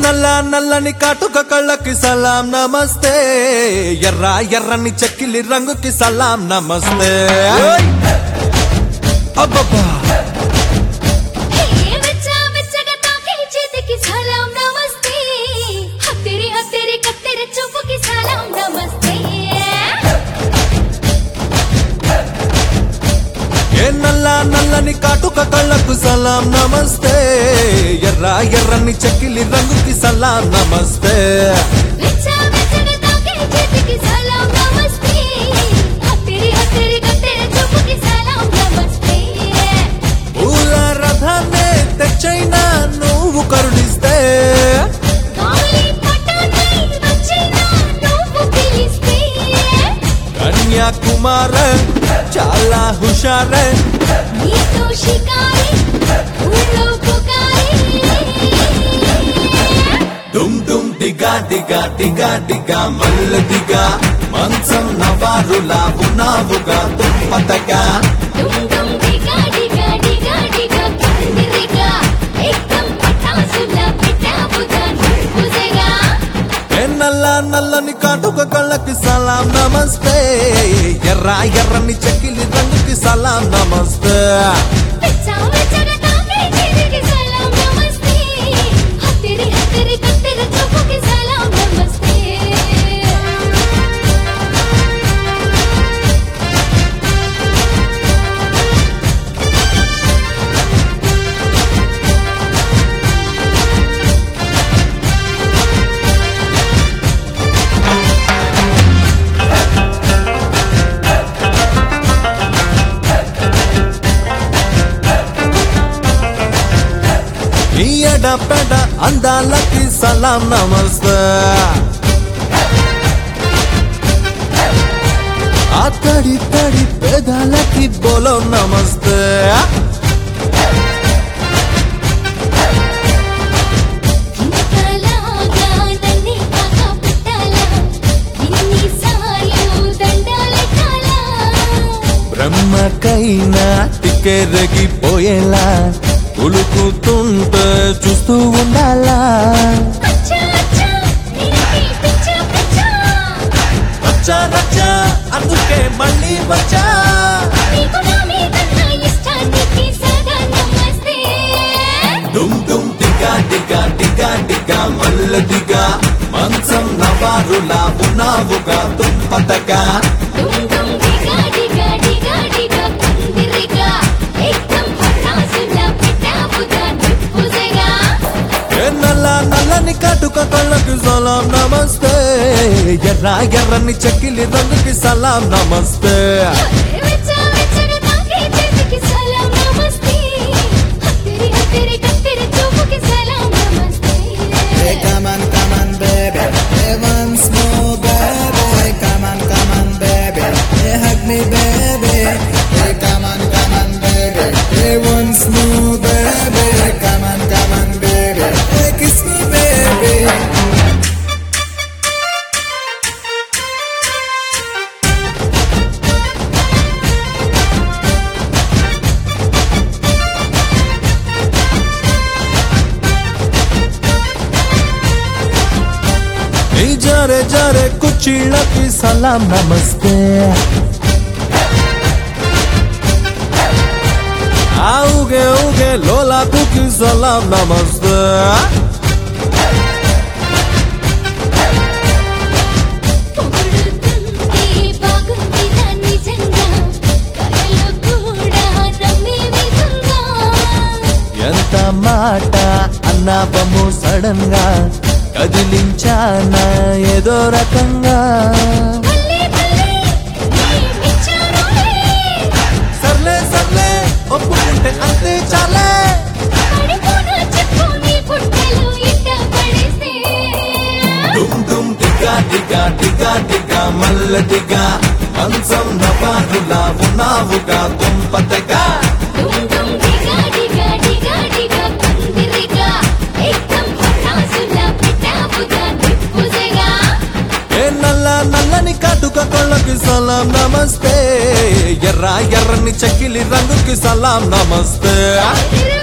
నల్ల నల్లని కాటుక కళ్ళకి సలాం నమస్తే ఎర్ర ఎర్రని చెక్కిలి రంగుకి సలాం నమస్తే అబ్బబ్బా హే వెచ్చ వెచ్చగా తాకే చేతికి సలాం నమస్తే హత్తెరి హత్తెరి కత్తెరి చూపుకి సలాం నమస్తే ఏ నల్ల నల్లని కాటుక కళ్ళకు సలాం నమస్తే ఎర్ర ఎర్రని చెక్కిలి రంగుకి సలాం నమస్తే వెచ్చ వెచ్చగా తాకే చేతికి సలాం నమస్తే హత్తెరి హత్తెరి కత్తెరి చూపుకి సలాం నమస్తే పూల రథాన్నే తెచ్చైనా నువ్వు కరుణిస్తే గాలి పటాకై వచ్చినా నువ్వు పిలిస్తే కన్యాకుమార చాలా హుషారే నీతో షికారి ఊళ్ళో పుకారి డుమ్ డుమ్ దిగా దిగా దిగా దిగా మల్ల దిగా మంచం నవారులా ఉన్నావుగా దుప్పటగా డుమ్ డుమ్ డిగా డిగా డిగా డిగా కిందిరిగా ఏకం పటాసులా పెట్టావుగా నువ్వుజగా ఏ నల్ల నల్లని కాటుక కళ్ళకి సలాం నమస్తే ఎర్ర ఎర్రని చెక్కిలి రంగుకి సలాం నమస్తే వెచ్చా వెచ్చగా తాకే చేతికి సలాం నమస్తే హత్తెరి హత్తెరి కత్తెరి చూపుకి సలాం నమస్తే ఈ ఎడపెడ అందాలకి సలాం నమస్తే ఆ తడి తడి పేదాలకి బోలో నమస్తే ఇంతలాగా నన్నే కాక పెట్టాలా ఇన్నిసార్లు దండాలెట్టాలా బ్రహ్మకైనా తిక్కెరగిపోయేలా ఉలుకుతుంటే చూస్తూ ఉండాలా అచ్చా అచ్చా నిన్నే పిచ్చా పిచ్చా వచ్చా రచ్చా అందుకే మళ్ళీ వచ్చా నీకు నా మీద నా ఇష్టానికి సదా నమస్తే డుమ్ డుమ్ దిగా దిగా దిగా దిగా మల్ల దిగా మంచం నవారులా ఉన్నావుగా దుప్పటగా డుమ్ డుమ్ డిగా డిగా డిగా డిగా కుందిరిగా ఏకం పటాసులా పెట్టావుగా నువ్వుజగా ఏ నల్ల నల్లని కాటుక కళ్ళకి సలాం నమస్తే ఎర్ర ఎర్రని చెక్కిలి రంగుకి సలాం నమస్తే వెచ్చ వెచ్చగా తాకే చేతికి సలాం నమస్తే హత్తెరి హత్తెరి కత్తెరి చూపుకి సలాం నమస్తే Hey, come on, come on, baby. Hey, once more, baby. Hey, come on, come on, baby. Hey, hug me, baby. Hey, come on, come on, baby. Hey, once more, baby. Hey, come on, come on, baby. Hey, kiss me, baby. ఈ జరే జరే కుచ్చిళ్ళకి సలాం నమస్తే ఆ ఊగే ఊగే లోలాకుకి సలాం నమస్తే పొగుడుతుంటే బాగుందిరా నిజంగా కలలో కూడా నమ్మే విధంగా ఎంత మాట అన్నాపము సడన్ గా కదిలించానా ఏదో రకంగా భలే భలే నీమిచ్చానులే సర్లే సర్లే ఒప్పుకుంటే అంతే చాలే పడిపోనా చెప్పు నీ పుట్టలో ఇట్ట పడేస్తే డుమ్ డుమ్ దిగా దిగా దిగా దిగా మల్ల దిగా మంచం నవారులా ఉన్నావుగా దుంపతగా డుమ్ డుమ్ డిగా డిగా డిగా డిగా కుందిరిగా ఏకం పటాసులా పెట్టావుగా నువ్వుజగా ఏ నల్ల నల్లని కాటుక కళ్ళకి సలాం నమస్తే ఎర్ర ఎర్రని చెక్కిలి రంగుకి సలాం నమస్తే తిరు